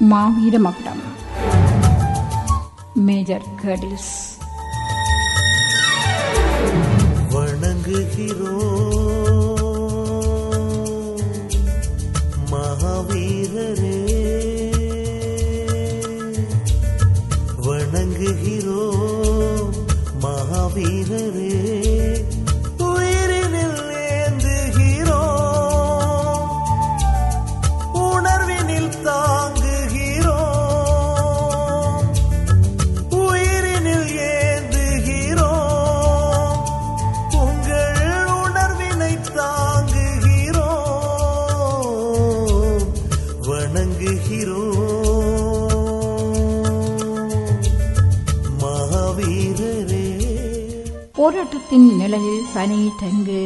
மாவீர மகுடம் மேஜர் கர்டில்ஸ் வணங்குகிறோம் மகாவீரரே வணங்குகிறோம் மகாவீரரே உயிரினில் ஏந்துகிறோம் உணர்வினில் தாங்குகிறோம் உயிரினில் ஏந்துகிறோம் உங்கள் உணர்வினை தாங்குகிறோம் வணங்குகிறோம் மகாவீரரே போராட்டத்தின் நிழலில் பனி தெங்கு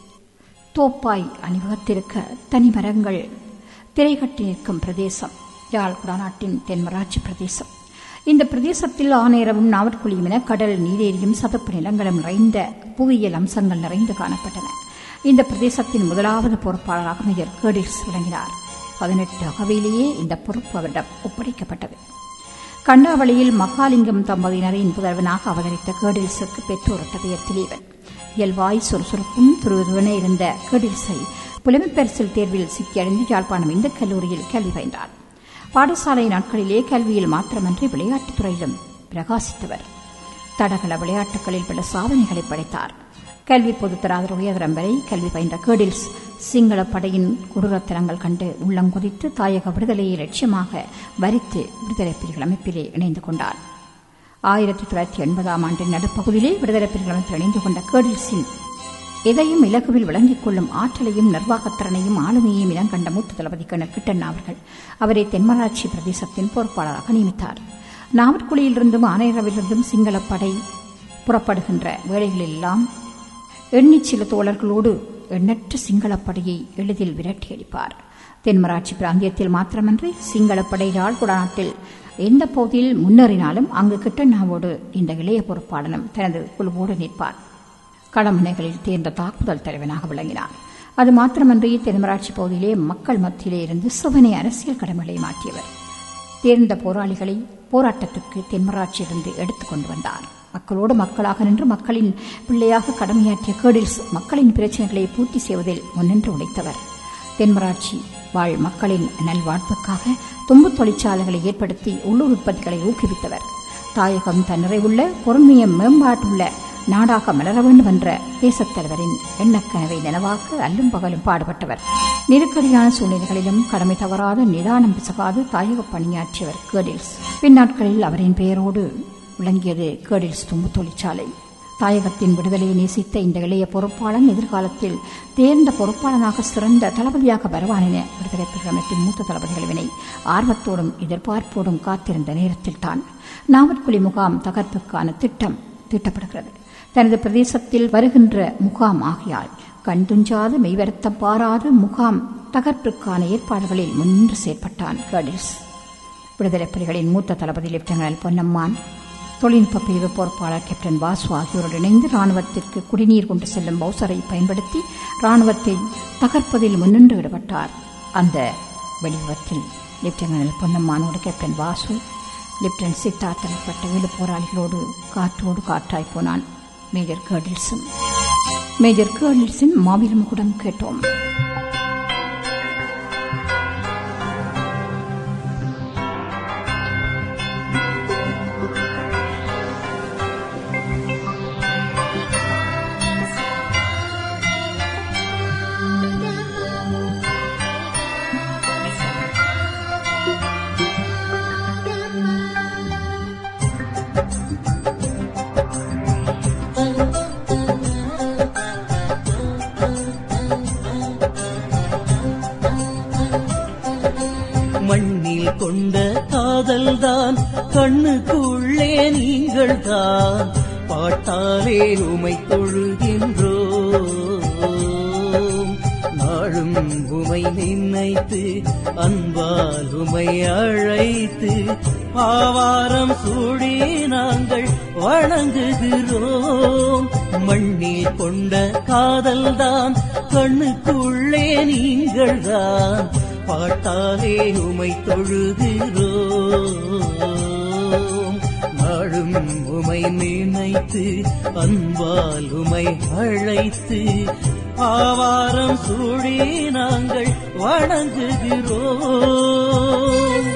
தோப்பாய் அணிவகுத்திருக்க தனி மரங்கள் திரைகட்டி நிற்கும் பிரதேசம் யாழ் குடாநாட்டின் தென்மராட்சி பிரதேசம் இந்த பிரதேசத்தில் ஆனேரமும் நாவற்குழியும் என கடல் நீரேரியும் சதுப்பு நிலங்களும் நிறைந்த புவியியல் அம்சங்கள் நிறைந்து காணப்பட்டன இந்த பிரதேசத்தின் முதலாவது பொறுப்பாளராக மேஜர் கேடிஸ் விளங்கினார் பதினெட்டு அகவையிலேயே இந்த பொறுப்பு அவரிடம் ஒப்படைக்கப்பட்டது கண்ணாவளியில் மகாலிங்கம் தம்பதியினரின் புதல்வனாக அவதரித்த கேடில்ஸுக்கு பெற்றோரிட்ட பெயர் திலீவன் இயல்பாய் சுறுசுறுப்பும் துருதுவன இருந்த கேடில்ஸை புலமைப்பரிசில் தேர்வில் சிக்கியடைந்து யாழ்ப்பாணம் இந்த கல்லூரியில் கல்வி பயின்றார் பாடசாலை நாட்களிலே கல்வியில் மாத்திரமன்றி விளையாட்டுத் துறையிலும் பிரகாசித்தவர் தடகள விளையாட்டுகளில் பல சாதனைகளை படைத்தார் கல்வி பொதுத்தராதர உயர்தரம் வரை கல்வி பயின்ற கேடில்ஸ் சிங்கள படையின் கொடூரத்தனங்கள் கண்டு உள்ளங்கொதித்து தாயக விடுதலையை லட்சியமாக வரித்து விடுதலை புலிகள் அமைப்பிலே இணைந்து கொண்டார் ஆயிரத்தி தொள்ளாயிரத்தி எண்பதாம் ஆண்டின் நடுப்பகுதியிலே விடுதலை புலிகள் அமைப்பில் இணைந்து கொண்ட கேடில்ஸின் எதையும் இலகுவில் விளங்கிக் கொள்ளும் ஆற்றலையும் நிர்வாகத்திறனையும் ஆளுமையையும் இனங்கண்ட மூத்த தளபதி கண்ணர் கிட்டண்ணா அவர்கள் அவரை தென்மராட்சி பிரதேசத்தின் பொறுப்பாளராக நியமித்தார் நாவற்குழியிலிருந்தும் ஆனையரவிலிருந்தும் சிங்களப்படை புறப்படுகின்ற வேளைகளெல்லாம் எண்ணிச் சில தோழர்களோடு எண்ணற்ற சிங்களப்படையை எளிதில் விரட்டியடிப்பார் தென்மராட்சி பிராந்தியத்தில் மாத்திரமன்றி சிங்களப்படை யாழ்குடாநாட்டில் எந்த பகுதியில் முன்னேறினாலும் அங்கு கிட்டண்ணாவோடு இந்த இளைய பொறுப்பாளனும் தனது குழுவோடு நிற்பார் களமுனைகளில் தேர்ந்த தாக்குதல் தலைவனாக விளங்கினார் அது மாத்திரமன்றி தென்மராட்சி பகுதியிலே மக்கள் மத்தியிலே இருந்து சிவனை அரசியல் கடமைகளை மாற்றியவர் தேர்ந்த போராளிகளை போராட்டத்துக்கு தென்மராட்சியிலிருந்து எடுத்துக் கொண்டு வந்தார் மக்களோடு மக்களாக நின்று மக்களின் பிள்ளையாக கடமையாற்றிய கேடில்ஸ் மக்களின் பிரச்சனைகளை பூர்த்தி செய்வதில் முன்னின்று உழைத்தவர் தென்மராட்சி வாழ் மக்களின் நல்வாழ்வுக்காக தும்பு தொழிற்சாலைகளை ஏற்படுத்தி உள்ளூர் உற்பத்திகளை ஊக்குவித்தவர் தாயகம் தன் நிறைவுள்ள பொறுமைய மேம்பாட்டுள்ள நாடாக மலர வேண்டும் என்ற தேசத் தலைவரின் எண்ணக்கனவை நனவாக்க அல்லும் பகலும் பாடுபட்டவர் நெருக்கடியான சூழ்நிலைகளிலும் கடமை தவறாத நிதானம் பிசகாது தாயக பணியாற்றியவர் கேடில்ஸ் பின்னாட்களில் அவரின் பெயரோடு விளங்கியது கேடில்ஸ் தும்பு தொழிற்சாலை தாயகத்தின் விடுதலையை நேசித்த இந்த இளைய பொறுப்பாளன் எதிர்காலத்தில் தேர்ந்த பொறுப்பாளனாக சிறந்த தளபதியாக வருவான் என விடுதலை புலிகள் அமைப்பின் மூத்த தளபதிகள் வினை ஆர்வத்தோடும் எதிர்பார்ப்போடும் காத்திருந்த நேரத்தில் தான் நாவற்குழி முகாம் தகர்ப்புக்கான திட்டம் தீட்டப்படுகிறது தனது பிரதேசத்தில் வருகின்ற முகாம் ஆகியால் கண் துஞ்சாது மெய்வருத்தம் பாராது முகாம் தகர்ப்புக்கான ஏற்பாடுகளில் முன்னின்று செயற்பட்டான் கேடில்ஸ் விடுதலை புலிகளின் மூத்த தளபதி லெப்டினல் பொன்னம்மான் தொழில்நுட்ப பிரிவு பொறுப்பாளர் கேப்டன் வாசு ஆகியோருடன் இணைந்து ராணுவத்திற்கு குடிநீர் கொண்டு செல்லும் பவுசரை பயன்படுத்தி ராணுவத்தை தகர்ப்பதில் முன்னின்று ஈடுபட்டார் அந்த வெடிவிபத்தில் லெப்டினல் பொன்னம்மானோடு கேப்டன் வாசு லெப்டினன்ட் சித்தார்த் எனப்பட்ட ஏழு போராளிகளோடு காற்றோடு காற்றாய் போனான் மேஜர் கேர்டில்ஸும் மேஜர் கேர்டில்ஸின் மாபெரும் குடம் கேட்டோம் மண்ணில் கொண்ட காதல்தான் கண்ணுக்குள்ளே நீங்கள் தான் பாட்டாலே உமை தொழுகின்றோம் நாளும் உமை நினைத்து அன்பால் உமை அழைத்து ஆவாரம் சூடி நாங்கள் வணங்குகிறோம் மண்ணில் கொண்ட காதல்தான் கண்ணுக்குள்ளே நீங்கள் தான் பாட்டாலே உமை தொழுகிறோம் நாளும் உமை நினைத்து அன்பால் உமை அழைத்து ஆவாரம் சூடி நாங்கள் வணங்குகிறோம்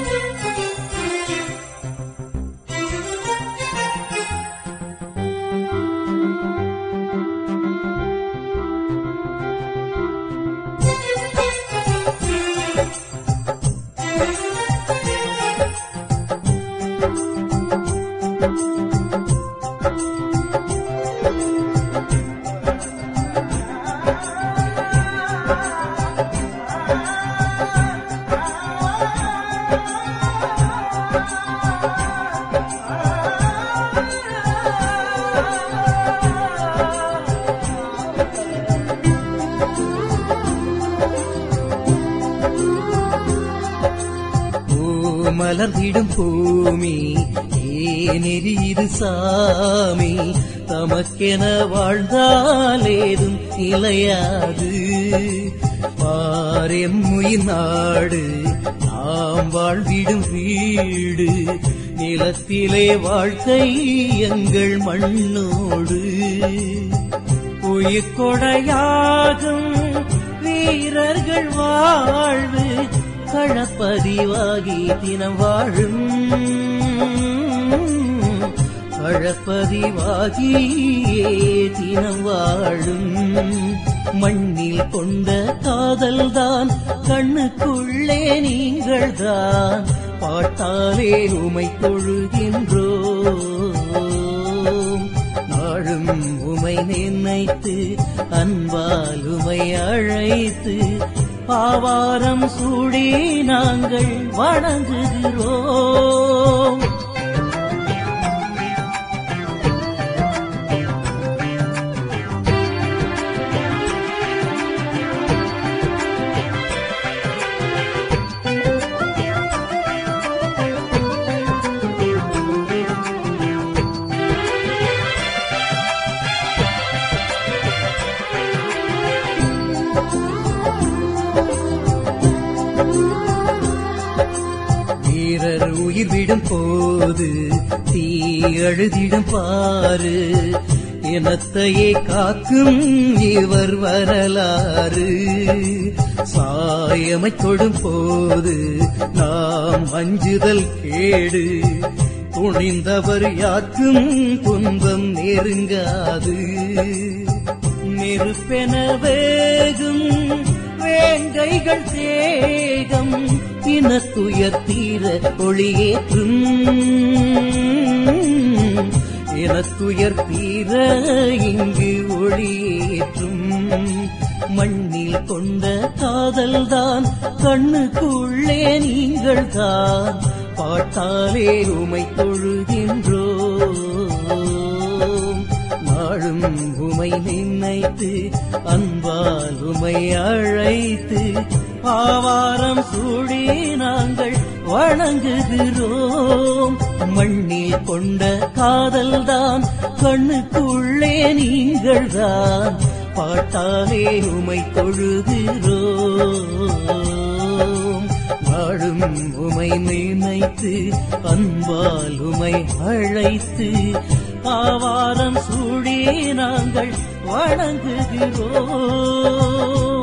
மலர்ந்திடும் பூமி ஏனெறிது சாமி தமக்கென வாழ்ந்தாலேதும் நிலையாது பாரெம்முயின் நாடு நாம் வாழ்ந்திடும் வீடு நிலத்திலே வாழ்க்கை எங்கள் மண்ணோடு உயிர் கொடையாகும் வீரர்கள் வாழ்வு களப்பதிவாகி தினம் வாழும் களப்பதிவாகியே தினம் வாழும் மண்ணில் கொண்ட காதல்தான் கண்ணுக்குள்ளே நீங்கள்தான் பாட்டாலே உமை தொழுகின்றோம் நாளும் உமை நினைத்து அன்பால் உமை அழைத்து பாவாரம் சூடி நாங்கள் வணங்குகிறோம் வீரர் உயிர் விடும் போது தீ அழுதிடும் பாரு இனத்தையே காக்கும் இவர் வரலாறு சாயமை தொடும் போது நாம் அஞ்சுதல் கேடு துணிந்தவர் யாருக்கும் துன்பம் நெருங்காது நெருப்பென வேகும் வேங்கைகள் தேகம் இனத்துயர் தீர ஒளியேற்றும் இனத்துயர் தீர இங்கு ஒளியேற்றும் மண்ணில் கொண்ட காதல்தான் கண்ணுக்குள்ளே நீங்கள் தான் பாட்டாலே உமை தொழுகின்றோம் நாளும் உமை நினைத்து அன்பால் உமை அழைத்து ஆவாரம் சூடி நாங்கள் வணங்குகிறோம் மண்ணில் கொண்ட காதல்தான் கண்ணுக்குள்ளே நீங்கள் தான் பாட்டாலே உமை தொழுகிறோம் நாளும் உமை நினைத்து அன்பால் உமை அழைத்து ஆவாரம் சூடி நாங்கள் வணங்குகிறோம்